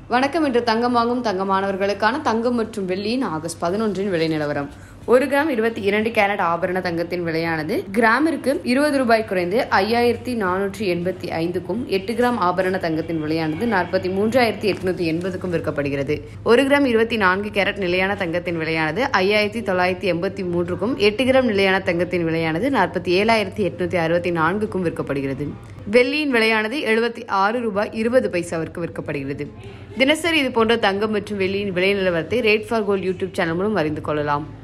வணக்கம் இன்று தங்கம் வாங்கும் தங்கமானவர்களுக்கான தங்கம் மற்றும் வெள்ளியின் ஆகஸ்ட் பதினொன்றின் விலை நிலவரம் ஒரு கிராம் இருபத்தி இரண்டு கேரட் ஆபரண தங்கத்தின் விலையானது கிராமிற்கு இருபது ரூபாய் குறைந்து ஐயாயிரத்தி நானூற்றி எண்பத்தி ஐந்துக்கும் எட்டு கிராம் ஆபரண தங்கத்தின் விலையானது நாற்பத்தி மூன்றாயிரத்தி எட்நூத்தி எண்பதுக்கும் விற்கப்படுகிறது ஒரு கிராம் இருபத்தி நான்கு கேரட் நிலையான தங்கத்தின் விலையானது ஐயாயிரத்தி தொள்ளாயிரத்தி எண்பத்தி மூன்றுக்கும் எட்டு கிராம் நிலையான தங்கத்தின் விலையானது நாற்பத்தி ஏழாயிரத்தி எட்நூத்தி அறுபத்தி நான்குக்கும் விற்கப்படுகிறது வெள்ளியின் விலையானது எழுபத்தி ஆறு ரூபாய் இருபது பைசாவிற்கு விற்கப்படுகிறது தினசரி இது போன்ற தங்கம் மற்றும் வெள்ளியின் விலை நிலவரத்தை rate for gold YouTube channel மூலம் அறிந்து கொள்ளலாம்